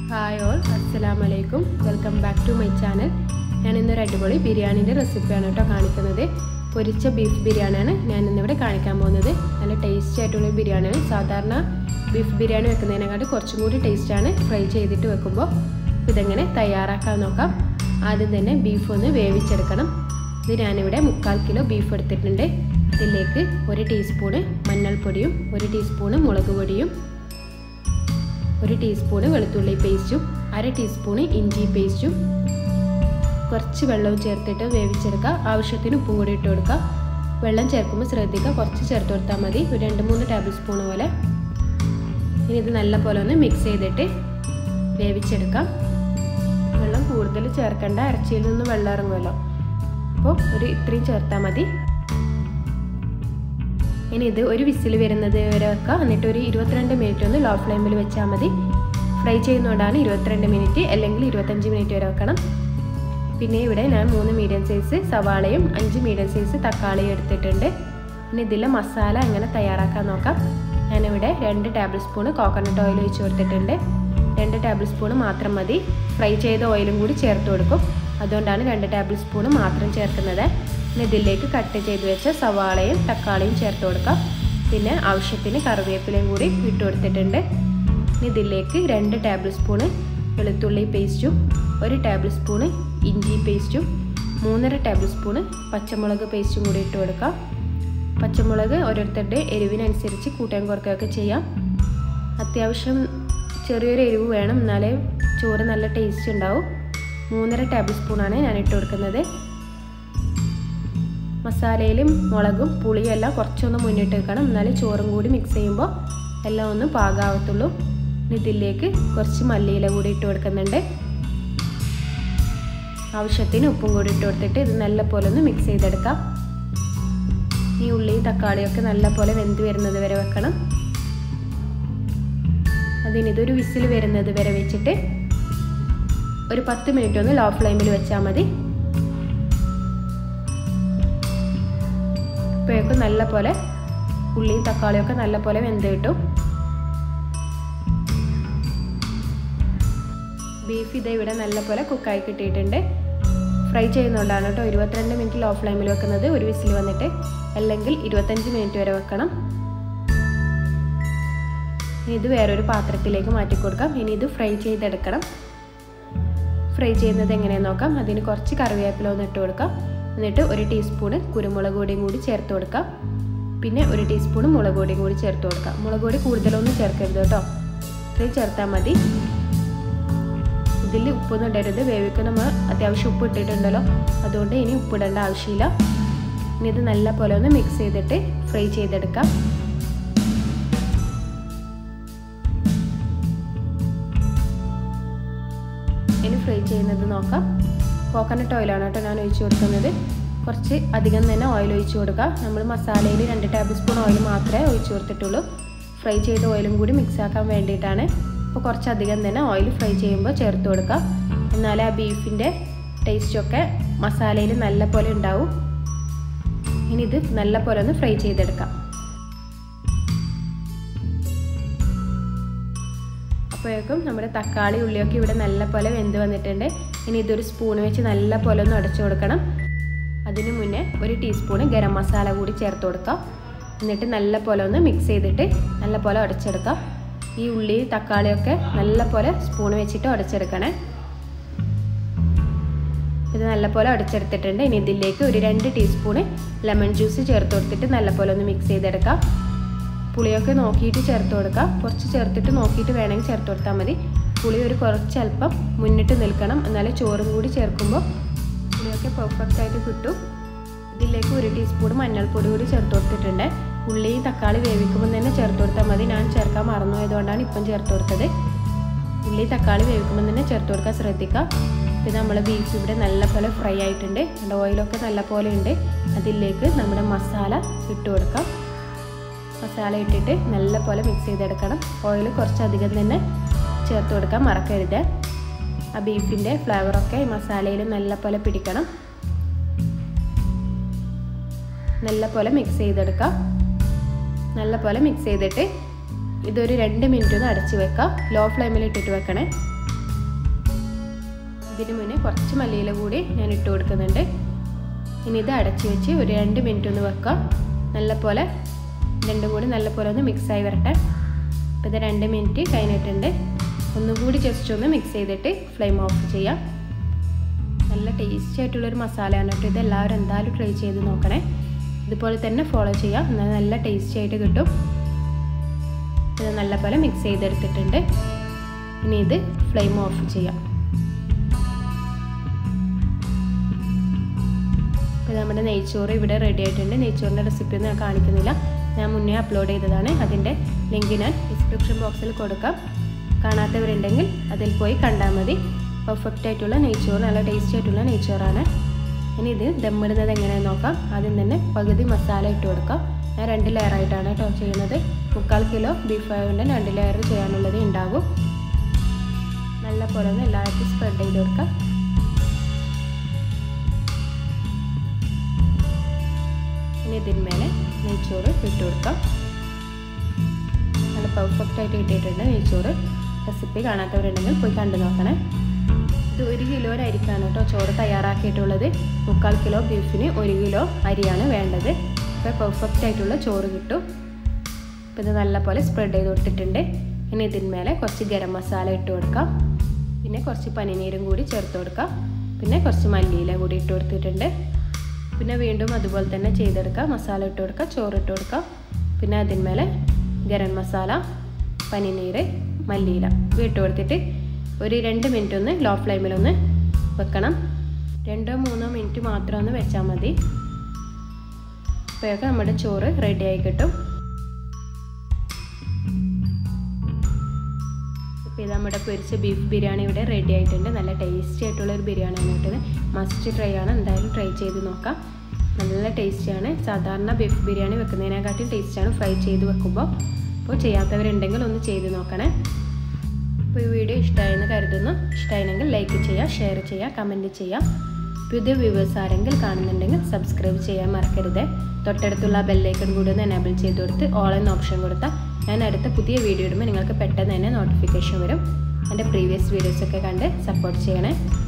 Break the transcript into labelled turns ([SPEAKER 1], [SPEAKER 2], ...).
[SPEAKER 1] hi all അസ്സലാം വലൈക്കും welcome back to my channel ഞാൻ ഇന്നൊരു അടിപൊളി ബിരിയാണീൻ്റെ റെസിപ്പിയാണ് കേട്ടോ കാണിക്കുന്നത് പൊരിച്ച ബീഫ് ബിരിയാണിയാണ് ഞാൻ ഇന്നിവിടെ കാണിക്കാൻ പോകുന്നത് നല്ല ടേസ്റ്റി ആയിട്ടുള്ള ബിരിയാണിയാണ് സാധാരണ ബീഫ് ബിരിയാണി വെക്കുന്നതിനെക്കാട്ട് കുറച്ചും കൂടി ടേസ്റ്റാണ് ഫ്രൈ ചെയ്തിട്ട് വെക്കുമ്പോൾ ഇതെങ്ങനെ തയ്യാറാക്കാൻ നോക്കാം ആദ്യം തന്നെ ബീഫ് ഒന്ന് വേവിച്ചെടുക്കണം ഇത് ഞാനിവിടെ മുക്കാൽ കിലോ ബീഫ് എടുത്തിട്ടുണ്ട് ഇതിലേക്ക് ഒരു ടീസ്പൂണ് മഞ്ഞൾപ്പൊടിയും ഒരു ടീസ്പൂണ് മുളക് പൊടിയും ഒരു ടീസ്പൂണ് വെളുത്തുള്ളി പേസ്റ്റും അര ടീസ്പൂണ് ഇഞ്ചി പേസ്റ്റും കുറച്ച് വെള്ളവും ചേർത്തിട്ട് വേവിച്ചെടുക്കുക ആവശ്യത്തിന് ഉപ്പും കൂടി ഇട്ട് കൊടുക്കുക വെള്ളം ചേർക്കുമ്പോൾ ശ്രദ്ധിക്കുക കുറച്ച് ചേർത്ത് കൊടുത്താൽ മതി ഒരു രണ്ട് മൂന്ന് ടേബിൾ സ്പൂൺ പോലെ ഇനി ഇത് നല്ല പോലെ ഒന്ന് മിക്സ് ചെയ്തിട്ട് വേവിച്ചെടുക്കാം വെള്ളം കൂടുതൽ ചേർക്കേണ്ട ഇറച്ചിയിൽ നിന്ന് വെള്ളം ഇറങ്ങുമല്ലോ അപ്പോൾ ഒരു ഇത്രയും ചേർത്താൽ മതി ഇനി ഇത് ഒരു വിസിൽ വരുന്നത് വരെ വെക്കുക എന്നിട്ട് ഒരു ഇരുപത്തിരണ്ട് മിനിറ്റ് ഒന്ന് ലോ ഫ്ലെയിമിൽ വെച്ചാൽ മതി ഫ്രൈ ചെയ്യുന്നതുകൊണ്ടാണ് ഇരുപത്തിരണ്ട് മിനിറ്റ് അല്ലെങ്കിൽ ഇരുപത്തഞ്ച് മിനിറ്റ് വരെ വെക്കണം പിന്നെ ഇവിടെ ഞാൻ മൂന്ന് മീഡിയം സൈസ് സവാളയും അഞ്ച് മീഡിയം സൈസ് തക്കാളിയും എടുത്തിട്ടുണ്ട് ഇനി ഇതിലെ മസാല എങ്ങനെ തയ്യാറാക്കാൻ നോക്കാം ഞാനിവിടെ രണ്ട് ടേബിൾ സ്പൂൺ കോക്കനട്ട് ഓയിൽ ഒഴിച്ച് കൊടുത്തിട്ടുണ്ട് രണ്ട് ടേബിൾ സ്പൂൺ മാത്രം മതി ഫ്രൈ ചെയ്ത ഓയിലും കൂടി ചേർത്ത് കൊടുക്കും അതുകൊണ്ടാണ് രണ്ട് ടേബിൾ സ്പൂൺ മാത്രം ചേർക്കുന്നത് ഇനി ഇതിലേക്ക് കട്ട് ചെയ്ത് വെച്ച സവാളയും തക്കാളിയും ചേർത്ത് കൊടുക്കാം പിന്നെ ആവശ്യത്തിന് കറിവേപ്പിലയും കൂടി ഇട്ട് കൊടുത്തിട്ടുണ്ട് ഇനി ഇതിലേക്ക് രണ്ട് ടേബിൾ സ്പൂണ് വെളുത്തുള്ളി പേസ്റ്റും ഒരു ടേബിൾ സ്പൂണ് ഇഞ്ചി പേസ്റ്റും മൂന്നര ടേബിൾ സ്പൂണ് പച്ചമുളക് പേസ്റ്റും കൂടി ഇട്ട് കൊടുക്കാം പച്ചമുളക് ഓരോരുത്തരുടെ എരിവിനനുസരിച്ച് കൂട്ടാൻ കുറയ്ക്കുകയൊക്കെ ചെയ്യാം അത്യാവശ്യം ചെറിയൊരു എരിവ് വേണം എന്നാലേ ചോറ് നല്ല ടേസ്റ്റ് ഉണ്ടാവും മൂന്നര ടേബിൾ സ്പൂണാണ് ഞാൻ ഇട്ട് കൊടുക്കുന്നത് മസാലയിലും മുളകും പുളിയും എല്ലാം കുറച്ചൊന്ന് മുന്നിട്ട് വെക്കണം എന്നാലും ചോറും കൂടി മിക്സ് ചെയ്യുമ്പോൾ എല്ലാം ഒന്ന് പാകാവത്തുള്ളൂ ഇതിലേക്ക് കുറച്ച് മല്ലിയില കൂടി ഇട്ട് കൊടുക്കുന്നുണ്ട് ആവശ്യത്തിന് ഉപ്പും കൂടി ഇട്ട് കൊടുത്തിട്ട് ഇത് നല്ല പോലെ ഒന്ന് മിക്സ് ചെയ്തെടുക്കാം ഈ ഉള്ളിയും തക്കാളിയൊക്കെ നല്ല പോലെ വെന്ത് വരുന്നത് വരെ വെക്കണം അതിനിതൊരു വിസിൽ വരുന്നത് വരെ വെച്ചിട്ട് ഒരു പത്ത് മിനിറ്റ് ഒന്ന് ലോ ഫ്ലെയിമിൽ വെച്ചാൽ മതി ഇപ്പോഴേക്കും നല്ല പോലെ ഉള്ളിയും തക്കാളിയൊക്കെ നല്ല പോലെ വെന്ത് കിട്ടും ബീഫ് ഇത് ഇവിടെ നല്ല പോലെ കുക്കായി കിട്ടിയിട്ടുണ്ട് ഫ്രൈ ചെയ്യുന്നതുകൊണ്ടാണ് കേട്ടോ ഇരുപത്തിരണ്ട് മിനിറ്റ് ലോ ഫ്ലെയിമിൽ വെക്കുന്നത് ഒരു വിസിൽ വന്നിട്ട് അല്ലെങ്കിൽ ഇരുപത്തഞ്ച് മിനിറ്റ് വരെ വെക്കണം ഇനി ഇത് വേറൊരു പാത്രത്തിലേക്ക് മാറ്റി കൊടുക്കാം ഇനി ഇത് ഫ്രൈ ചെയ്തെടുക്കണം ഫ്രൈ ചെയ്യുന്നത് എങ്ങനെയാണെന്ന് നോക്കാം അതിന് കുറച്ച് കറിവേപ്പില ഒന്ന് ഇട്ട് കൊടുക്കാം എന്നിട്ട് ഒരു ടീസ്പൂണ് കുരുമുളക് പൊടിയും കൂടി ചേർത്ത് കൊടുക്കാം പിന്നെ ഒരു ടീസ്പൂണ് മുളക് പൊടിയും കൂടി ചേർത്ത് കൊടുക്കാം മുളക് പൊടി കൂടുതലൊന്നും ചേർക്കരുത് കേട്ടോ ഇത്രയും ചേർത്താൽ മതി ഇതിൽ ഉപ്പൊന്നും ഇടരുത് വേവിക്കാൻ നമ്മൾ അത്യാവശ്യം ഉപ്പ് ഇട്ടിട്ടുണ്ടല്ലോ അതുകൊണ്ട് ഇനി ഉപ്പിടേണ്ട ആവശ്യമില്ല ഇനി ഇത് നല്ല പോലെ ഒന്ന് മിക്സ് ചെയ്തിട്ട് ഫ്രൈ ചെയ്തെടുക്കാം ഇനി ഫ്രൈ ചെയ്യുന്നത് നോക്കാം കോക്കനട്ട് ഓയിലാണ് കേട്ടോ ഞാൻ ഒഴിച്ചു കൊടുക്കുന്നത് കുറച്ച് അധികം തന്നെ ഓയിൽ ഒഴിച്ചു കൊടുക്കുക നമ്മൾ മസാലയിൽ രണ്ട് ടേബിൾ സ്പൂൺ ഓയിൽ മാത്രമേ ഒഴിച്ചു കൊടുത്തിട്ടുള്ളൂ ഫ്രൈ ചെയ്ത ഓയിലും കൂടി മിക്സ് ആക്കാൻ വേണ്ടിയിട്ടാണ് അപ്പോൾ കുറച്ചധികം തന്നെ ഓയിൽ ഫ്രൈ ചെയ്യുമ്പോൾ ചേർത്ത് കൊടുക്കുക എന്നാലേ ആ ബീഫിൻ്റെ ടേസ്റ്റൊക്കെ മസാലയിൽ നല്ല പോലെ ഉണ്ടാവും ഇനി ഇത് നല്ല പോലെ ഒന്ന് ഫ്രൈ ചെയ്തെടുക്കാം അപ്പോഴേക്കും നമ്മുടെ തക്കാളി ഉള്ളിയൊക്കെ ഇവിടെ നല്ല പോലെ വെന്ത് വന്നിട്ടുണ്ട് ഇനി ഇതൊരു സ്പൂൺ വെച്ച് നല്ല പോലെ ഒന്ന് ഉടച്ചു കൊടുക്കണം അതിനു മുന്നേ ഒരു ടീസ്പൂണ് ഗരം മസാല കൂടി ചേർത്ത് കൊടുക്കാം എന്നിട്ട് നല്ല പോലെ ഒന്ന് മിക്സ് ചെയ്തിട്ട് നല്ല പോലെ ഉടച്ചെടുക്കാം ഈ ഉള്ളി തക്കാളിയൊക്കെ നല്ല പോലെ സ്പൂൺ വെച്ചിട്ട് ഉടച്ചെടുക്കണേ ഇത് നല്ലപോലെ ഉടച്ചെടുത്തിട്ടുണ്ട് ഇനി ഇതിലേക്ക് ഒരു രണ്ട് ടീസ്പൂണ് ലെമൺ ജ്യൂസ് ചേർത്ത് കൊടുത്തിട്ട് നല്ലപോലെ ഒന്ന് മിക്സ് ചെയ്തെടുക്കാം പുളിയൊക്കെ നോക്കിയിട്ട് ചേർത്ത് കൊടുക്കാം കുറച്ച് ചേർത്തിട്ട് നോക്കിയിട്ട് വേണമെങ്കിൽ ചേർത്ത് കൊടുത്താൽ മതി പുളി ഒരു കുറച്ച് അല്പം മുന്നിട്ട് നിൽക്കണം എന്നാലേ ചോറും കൂടി ചേർക്കുമ്പോൾ പുളിയൊക്കെ പെർഫെക്റ്റ് ആയിട്ട് കിട്ടും ഇതിലേക്ക് ഒരു ടീസ്പൂൺ മഞ്ഞൾപ്പൊടി കൂടി ചേർത്ത് കൊടുത്തിട്ടുണ്ട് ഉള്ളി തക്കാളി വേവിക്കുമ്പോൾ തന്നെ ചേർത്ത് കൊടുത്താൽ മതി ഞാൻ ചേർക്കാൻ മറന്നുപോയതുകൊണ്ടാണ് ഇപ്പം ചേർത്ത് കൊടുത്തത് ഉള്ളി തക്കാളി വേവിക്കുമ്പോൾ തന്നെ ചേർത്ത് കൊടുക്കാൻ ശ്രദ്ധിക്കുക പിന്നെ നമ്മൾ ബീഫ് ഇവിടെ നല്ല പോലെ ഫ്രൈ ആയിട്ടുണ്ട് ഓയിലൊക്കെ നല്ല പോലെ ഉണ്ട് അതിലേക്ക് നമ്മുടെ മസാല ഇട്ട് കൊടുക്കാം മസാല ഇട്ടിട്ട് നല്ല പോലെ മിക്സ് ചെയ്തെടുക്കണം ഓയിൽ കുറച്ചധികം തന്നെ ചേർത്ത് കൊടുക്കാൻ മറക്കരുത് ആ ബീഫിൻ്റെ ഫ്ലേവറൊക്കെ ഈ മസാലയിൽ നല്ല പോലെ പിടിക്കണം നല്ല പോലെ മിക്സ് ചെയ്തെടുക്കാം നല്ല പോലെ മിക്സ് ചെയ്തിട്ട് ഇതൊരു രണ്ട് മിനിറ്റ് ഒന്ന് അടച്ച് വെക്കാം ലോ ഫ്ലെയിമിൽ ഇട്ടിട്ട് വെക്കണേ ഇതിന് മുന്നേ കുറച്ച് മല്ലിയില കൂടി ഞാൻ ഇട്ട് കൊടുക്കുന്നുണ്ട് ഇനി ഇത് അടച്ച് വെച്ച് ഒരു രണ്ട് മിനിറ്റ് ഒന്ന് വെക്കാം നല്ലപോലെ രണ്ടും കൂടി നല്ലപോലെ ഒന്ന് മിക്സായി വരട്ടെ അപ്പോൾ ഇത് രണ്ട് മിനിറ്റ് കഴിഞ്ഞിട്ടുണ്ട് ഒന്നും കൂടി ജസ്റ്റ് ഒന്ന് മിക്സ് ചെയ്തിട്ട് ഫ്ലെയിം ഓഫ് ചെയ്യാം നല്ല ടേസ്റ്റി ആയിട്ടുള്ളൊരു മസാലയാണ് കേട്ടോ ഇത് എല്ലാവരും എന്തായാലും ട്രൈ ചെയ്ത് നോക്കണേ ഇതുപോലെ തന്നെ ഫോളോ ചെയ്യാം എന്നാൽ നല്ല ടേസ്റ്റി ആയിട്ട് കിട്ടും ഇത് നല്ലപോലെ മിക്സ് ചെയ്തെടുത്തിട്ടുണ്ട് ഇനി ഇത് ഫ്ലെയിം ഓഫ് ചെയ്യാം ഇപ്പോൾ നമ്മുടെ നെയ്ച്ചോറ് ഇവിടെ റെഡി ആയിട്ടുണ്ട് നെയ്ച്ചോറിൻ്റെ റെസിപ്പി ഒന്നും ഞാൻ കാണിക്കുന്നില്ല ഞാൻ മുന്നേ അപ്ലോഡ് ചെയ്തതാണ് അതിൻ്റെ ലിങ്ക് ഞാൻ ഡിസ്ക്രിപ്ഷൻ ബോക്സിൽ കൊടുക്കാം കാണാത്തവരുണ്ടെങ്കിൽ അതിൽ പോയി കണ്ടാൽ മതി പെർഫെക്റ്റ് ആയിട്ടുള്ള നെയ്ച്ചോറ് നല്ല ടേസ്റ്റി ആയിട്ടുള്ള നെയ്ച്ചോറാണ് ഇനി ഇത് ദമ്മിടുന്നത് എങ്ങനെയാണെന്ന് നോക്കാം ആദ്യം തന്നെ പകുതി മസാല ഇട്ട് കൊടുക്കാം ഞാൻ രണ്ട് ലെയറായിട്ടാണ് കേട്ടോ ചെയ്യുന്നത് മുക്കാൽ കിലോ ബീഫ് ആയതുകൊണ്ട് രണ്ട് ലെയർ ചെയ്യാനുള്ളത് ഉണ്ടാകും നല്ല പോലെ ഒന്ന് എല്ലാവർക്കും സ്പ്രെഡ് ചെയ്ത് കൊടുക്കാം ഇനി ഇതിന്മേലെ നെയ്ച്ചോറ് ഇട്ട് കൊടുക്കാം നല്ല പെർഫെക്റ്റ് ആയിട്ട് കിട്ടിയിട്ടുണ്ട് നെയ്ച്ചോറ് റെസിപ്പി കാണാത്തവരുണ്ടെങ്കിൽ പോയി കണ്ടു നോക്കണേ ഇത് ഒരു കിലോ അരിക്കാണ് കേട്ടോ ചോറ് തയ്യാറാക്കിയിട്ടുള്ളത് മുക്കാൽ കിലോ ബീഫിന് ഒരു കിലോ അരിയാണ് വേണ്ടത് അപ്പോൾ പെർഫെക്റ്റ് ആയിട്ടുള്ള ചോറ് കിട്ടും അപ്പോൾ ഇത് നല്ലപോലെ സ്പ്രെഡ് ചെയ്ത് കൊടുത്തിട്ടുണ്ട് ഇനി ഇതിന്മേലെ കുറച്ച് ഗരം മസാല ഇട്ട് കൊടുക്കാം പിന്നെ കുറച്ച് പനിനീരും കൂടി ചേർത്ത് കൊടുക്കാം പിന്നെ കുറച്ച് മല്ലിയില കൂടി ഇട്ട് കൊടുത്തിട്ടുണ്ട് പിന്നെ വീണ്ടും അതുപോലെ തന്നെ ചെയ്തെടുക്കാം മസാല ഇട്ട് കൊടുക്കാം ചോറ് ഇട്ട് കൊടുക്കാം പിന്നെ അതിന്മേലെ ഗരം മസാല പനിനീര് മല്ലിയില ഇട്ട് കൊടുത്തിട്ട് ഒരു രണ്ട് മിനിറ്റ് ഒന്ന് ലോ ഫ്ലെയിമിലൊന്ന് വെക്കണം രണ്ടോ മൂന്നോ മിനിറ്റ് മാത്രം ഒന്ന് വെച്ചാൽ മതി അപ്പോഴൊക്കെ നമ്മുടെ ചോറ് റെഡി ആയി കിട്ടും ഇപ്പോൾ ഇത് നമ്മുടെ പൊരിച്ച ബീഫ് ബിരിയാണി ഇവിടെ റെഡി ആയിട്ടുണ്ട് നല്ല ടേസ്റ്റി ആയിട്ടുള്ള ഒരു ബിരിയാണിയാണ് കിട്ടുന്നത് മസ്റ്റ് ട്രൈ ആണ് എന്തായാലും ട്രൈ ചെയ്ത് നോക്കാം നല്ല ടേസ്റ്റിയാണ് സാധാരണ ബീഫ് ബിരിയാണി വെക്കുന്നതിനെക്കാട്ടും ടേസ്റ്റിയാണ് ഫ്രൈ ചെയ്ത് വെക്കുമ്പോൾ അപ്പോൾ ചെയ്യാത്തവരുണ്ടെങ്കിൽ ഒന്ന് ചെയ്ത് നോക്കണേ അപ്പോൾ ഈ വീഡിയോ ഇഷ്ടമായെന്ന് കരുതുന്നു ഇഷ്ടമായിരുന്നെങ്കിൽ ലൈക്ക് ചെയ്യുക ഷെയർ ചെയ്യുക കമൻറ്റ് ചെയ്യുക പുതിയ വ്യൂവേഴ്സ് ആരെങ്കിലും കാണുന്നുണ്ടെങ്കിൽ സബ്സ്ക്രൈബ് ചെയ്യാൻ മറക്കരുത് തൊട്ടടുത്തുള്ള ബെല്ലൈക്കൺ കൂടി ഒന്ന് എനേബിൾ ചെയ്ത് കൊടുത്ത് ഓൾ എന്ന ഓപ്ഷൻ കൊടുത്താൽ ഞാൻ അടുത്ത പുതിയ വീഡിയോ ഇടുമ്പോൾ നിങ്ങൾക്ക് പെട്ടെന്ന് തന്നെ നോട്ടിഫിക്കേഷൻ വരും എൻ്റെ പ്രീവിയസ് വീഡിയോസൊക്കെ കണ്ട് സപ്പോർട്ട് ചെയ്യണേ